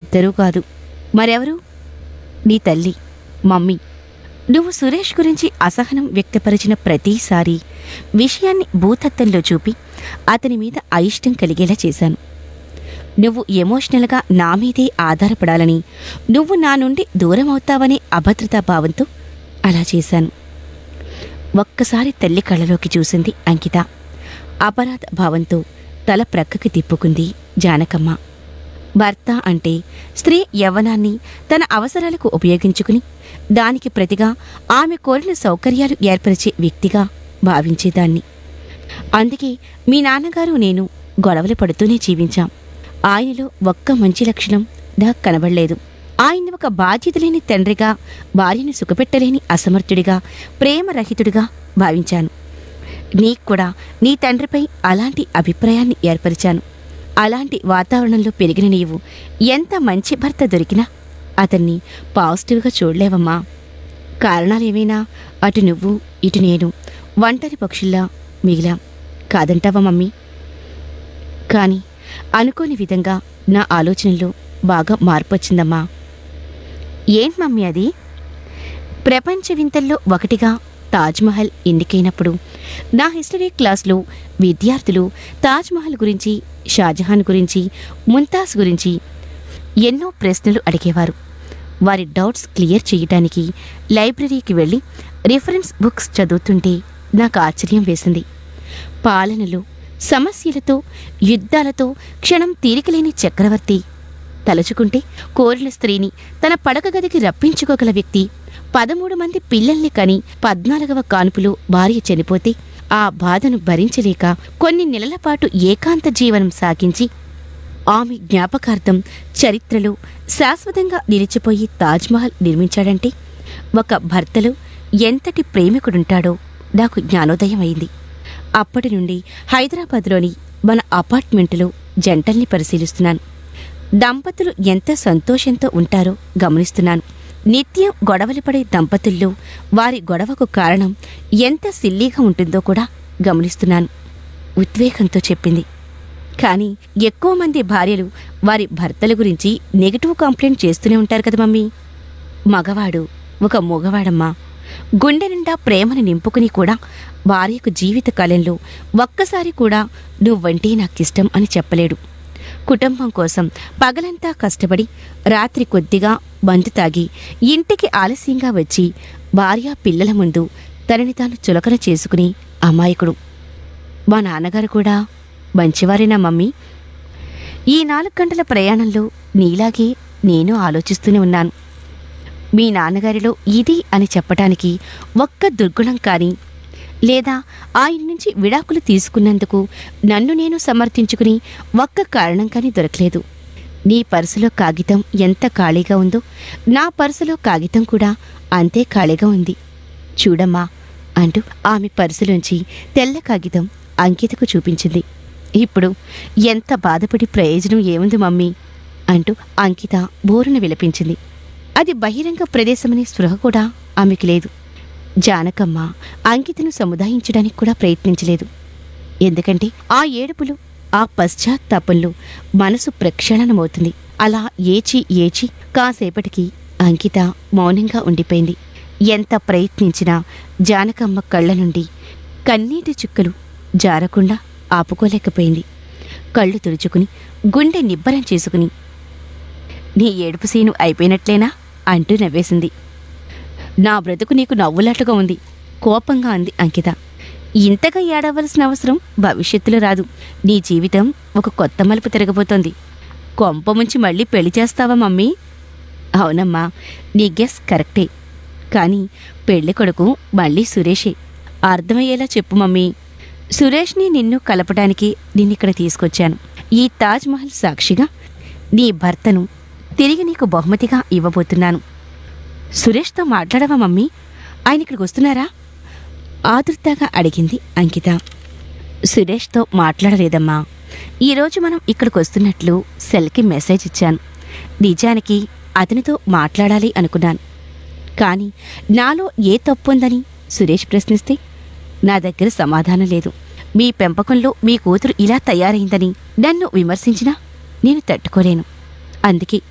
ఇద్దరూ కాదు మరెవరు నీ తల్లి మమ్మీ నువ్వు సురేష్ గురించి అసహనం వ్యక్తపరిచిన ప్రతిసారి విషయాన్ని భూతత్వంలో చూపి అతని మీద అయిష్టం కలిగేలా చేశాను నువ్వు ఎమోషనల్గా నా మీదే ఆధారపడాలని నువ్వు నా నుండి దూరం అవుతావనే అభద్రతా భావంతో అలా చేశాను ఒక్కసారి తల్లి కళ్ళలోకి చూసింది అంకిత అపరాధ భావంతో తల ప్రక్కకి తిప్పుకుంది జానకమ్మ భర్త అంటే స్త్రీ యవ్వనాన్ని తన అవసరాలకు ఉపయోగించుకుని దానికి ప్రతిగా ఆమె కోరిన సౌకర్యాలు ఏర్పరిచే వ్యక్తిగా భావించేదాన్ని అందుకే మీ నాన్నగారు నేను గొడవలు పడుతూనే జీవించాం ఆయనలో ఒక్క మంచి లక్షణం నాకు కనబడలేదు ఆయన్ని ఒక బాధ్యత లేని తండ్రిగా భార్యను సుఖపెట్టలేని అసమర్థుడిగా ప్రేమరహితుడిగా భావించాను నీకు కూడా నీ తండ్రిపై అలాంటి అభిప్రాయాన్ని ఏర్పరిచాను అలాంటి వాతావరణంలో పెరిగిన నీవు ఎంత మంచి భర్త దొరికినా అతన్ని పాజిటివ్గా చూడలేవమ్మా కారణాలేమైనా అటు నువ్వు ఇటు నేను ఒంటరి పక్షుల్లా మిగిలాం కాదంటావా మమ్మీ కానీ అనుకోని విధంగా నా ఆలోచనలో బాగా మార్పు వచ్చిందమ్మా ఏం మమ్మీ అది ప్రపంచ వింతల్లో ఒకటిగా తాజ్మహల్ ఎన్నికైనప్పుడు నా హిస్టరీ క్లాస్లో విద్యార్థులు తాజ్మహల్ గురించి షాజహాన్ గురించి ముంతాజ్ గురించి ఎన్నో ప్రశ్నలు అడిగేవారు వారి డౌట్స్ క్లియర్ చేయడానికి లైబ్రరీకి వెళ్ళి రిఫరెన్స్ బుక్స్ చదువుతుంటే నాకు ఆశ్చర్యం వేసింది పాలనలో సమస్యలతో యుద్ధాలతో క్షణం తీరికలేని చక్రవర్తి తలుచుకుంటే కోరిన స్త్రీని తన పడక గదికి రప్పించుకోగల వ్యక్తి పదమూడు మంది పిల్లల్ని కని పద్నాలుగవ కానుపులో భార్య చనిపోతే ఆ బాధను భరించలేక కొన్ని నెలల పాటు ఏకాంత జీవనం సాగించి ఆమె జ్ఞాపకార్థం చరిత్రలో శాశ్వతంగా నిలిచిపోయి తాజ్మహల్ నిర్మించాడంటే ఒక భర్తలో ఎంతటి ప్రేమికుడుంటాడో నాకు జ్ఞానోదయం అయింది అప్పటి నుండి హైదరాబాద్లోని మన అపార్ట్మెంటులో జంటల్ని పరిశీలిస్తున్నాను దంపతులు ఎంత సంతోషంతో ఉంటారో గమనిస్తున్నాను నిత్యం గొడవలు పడే దంపతుల్లో వారి గొడవకు కారణం ఎంత సిల్లీగా ఉంటుందో కూడా గమనిస్తున్నాను ఉద్వేగంతో చెప్పింది కానీ ఎక్కువ మంది భార్యలు వారి భర్తల గురించి నెగిటివ్ కంప్లైంట్ చేస్తూనే ఉంటారు కదా మమ్మీ మగవాడు ఒక మగవాడమ్మా గుండె నిండా ప్రేమను నింపుకుని కూడా భార్యకు జీవిత కాలంలో ఒక్కసారి కూడా నువ్వంటే నాకిష్టం అని చెప్పలేడు కుటుంబం కోసం పగలంతా కష్టపడి రాత్రి కొద్దిగా మందు తాగి ఇంటికి ఆలస్యంగా వచ్చి భార్య పిల్లల ముందు తనని తాను చులకన చేసుకుని అమాయకుడు మా నాన్నగారు కూడా మంచివారేనా మమ్మీ ఈ నాలుగు గంటల ప్రయాణంలో నీలాగే నేను ఆలోచిస్తూనే ఉన్నాను మీ నాన్నగారిలో ఇది అని చెప్పటానికి ఒక్క దుర్గుణం కానీ లేదా ఆయన నుంచి విడాకులు తీసుకున్నందుకు నన్ను నేను సమర్థించుకుని ఒక్క కారణం కానీ దొరకలేదు నీ పర్సులో కాగితం ఎంత ఖాళీగా ఉందో నా పర్సులో కాగితం కూడా అంతే ఖాళీగా ఉంది చూడమ్మా అంటూ ఆమె పర్సులోంచి తెల్ల కాగితం అంకితకు చూపించింది ఇప్పుడు ఎంత బాధపడి ప్రయోజనం ఏముంది మమ్మీ అంటూ అంకిత బోరున విలపించింది అది బహిరంగ ప్రదేశమనే స్పృహ కూడా ఆమెకు లేదు జానకమ్మ అంకితను సముదాయించడానికి కూడా ప్రయత్నించలేదు ఎందుకంటే ఆ ఏడుపులు ఆ పశ్చాత్తాపంలో మనసు ప్రక్షాళనమవుతుంది అలా ఏచి ఏచి కాసేపటికి అంకిత మౌనంగా ఉండిపోయింది ఎంత ప్రయత్నించినా జానకమ్మ కళ్ళ నుండి కన్నీటి చుక్కలు జారకుండా ఆపుకోలేకపోయింది కళ్ళు తుడుచుకుని గుండె నిబ్బరం చేసుకుని నీ ఏడుపు సీను అయిపోయినట్లేనా అంటూ నవ్వేసింది నా బ్రతుకు నీకు నవ్వులాటగా ఉంది కోపంగా అంది అంకిత ఇంతగా ఏడవలసిన అవసరం భవిష్యత్తులో రాదు నీ జీవితం ఒక కొత్త మలుపు తిరగబోతోంది కొంప ముంచి మళ్ళీ పెళ్లి చేస్తావా మమ్మీ అవునమ్మా నీ గెస్ కరెక్టే కానీ పెళ్లి కొడుకు మళ్ళీ సురేషే అర్థమయ్యేలా చెప్పు మమ్మీ సురేష్ని నిన్ను కలపడానికి నిన్నిక్కడ తీసుకొచ్చాను ఈ తాజ్ మహల్ సాక్షిగా నీ భర్తను తిరిగి నీకు బహుమతిగా ఇవ్వబోతున్నాను సురేష్తో మాట్లాడవా మమ్మీ ఆయన ఇక్కడికి వస్తున్నారా ఆదుర్తగా అడిగింది అంకిత సురేష్తో మాట్లాడలేదమ్మా ఈరోజు మనం ఇక్కడికి వస్తున్నట్లు సెల్కి మెసేజ్ ఇచ్చాను నిజానికి అతనితో మాట్లాడాలి అనుకున్నాను కానీ నాలో ఏ తప్పుందని సురేష్ ప్రశ్నిస్తే నా దగ్గర సమాధానం లేదు మీ పెంపకంలో మీ కూతురు ఇలా తయారైందని నన్ను విమర్శించినా నేను తట్టుకోలేను అందుకే